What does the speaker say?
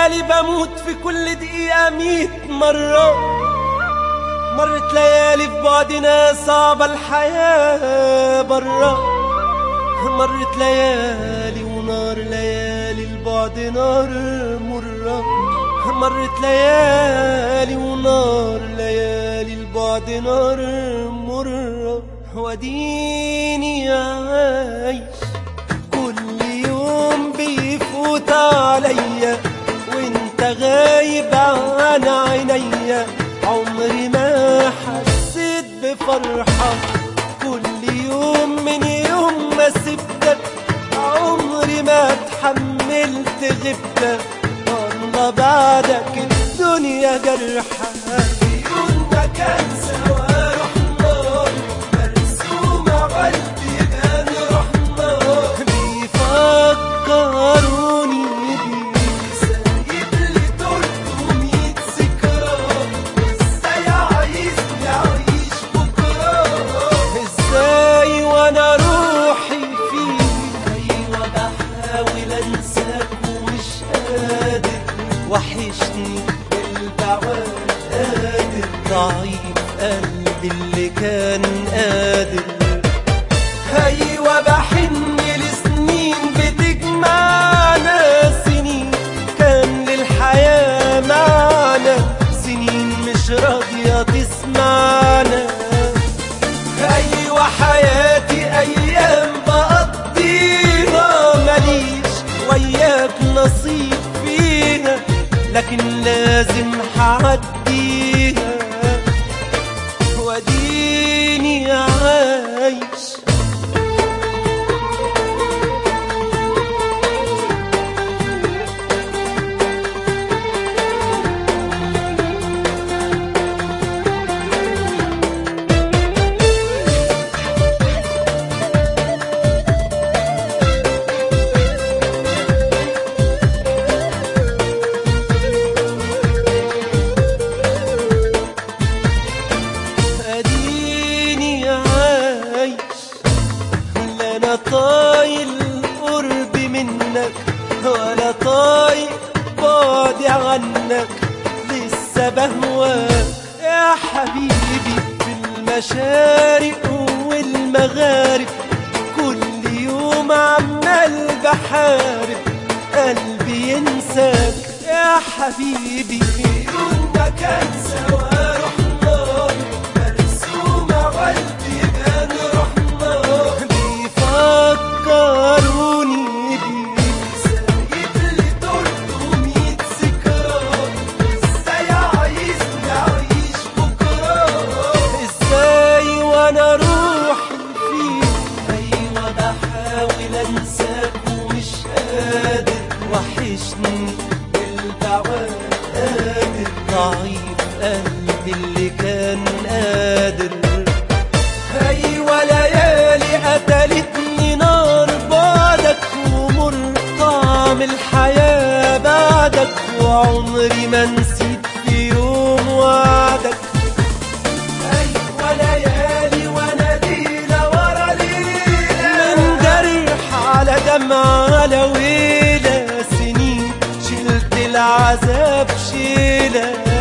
ليالي بموت في كل دقيقة ميت مرة مرت ليالي في بعدنا صعبة الحياة برا مرت ليالي ونار ليالي البعد نار مرة مرت ليالي ونار ليالي البعد نار مرة وديني عايش كل يوم بيفوت عليا وانت غايب عن عينيا عمري ما حسيت بفرحة كل يوم من يوم ما سبتك عمري ما اتحملت غبتك والله بعدك الدنيا جرحة عيوننا كان سوا رحنا مرسومة عالبيبان رحنا بيفكروني بيه سايب لي تلتمية ذكرى ازاي عايزني اعيش بكرة ازاي وانا روحي فيك ايوه بحاول انساك ومش قادر وحشني البعاد قادر ضعيف قلبي اللي كان قادر ايوه بحن لسنين بتجمعنا سنين كان للحياة معنا سنين مش راضية تسمعنا ايوه حياتي ايام بقضيها ماليش وياك نصيب فيها لكن لازم هعديها وديني عايش اديني عايش لا انا طايل قرب منك ولا طايق بعدي عنك لسه بهواك يا حبيبي في المشارق والمغارب كل يوم عمال بحارب قلبي ينساك يا حبيبي عيوننا كان سوا رحنا مرسومة والبيبان رحنا بيفكروني بيك سايب لي تلتمية ذكرى ازاي عايزني اعيش بكرة ازاي وانا روحي فيك ايوه بحاول انساك ومش قادر وحشني البعاد قادر ضعيف قلبي اللي كان قادر ايوه ليالي قتلتني نار بعدك ومر طعم الحياة بعدك وعمري ما نسيت في يوم وعدك ايوه ليالي وانا ليلة ورا ليلة من جرح على دمع على ويلة سنين شلت العذاب شيلة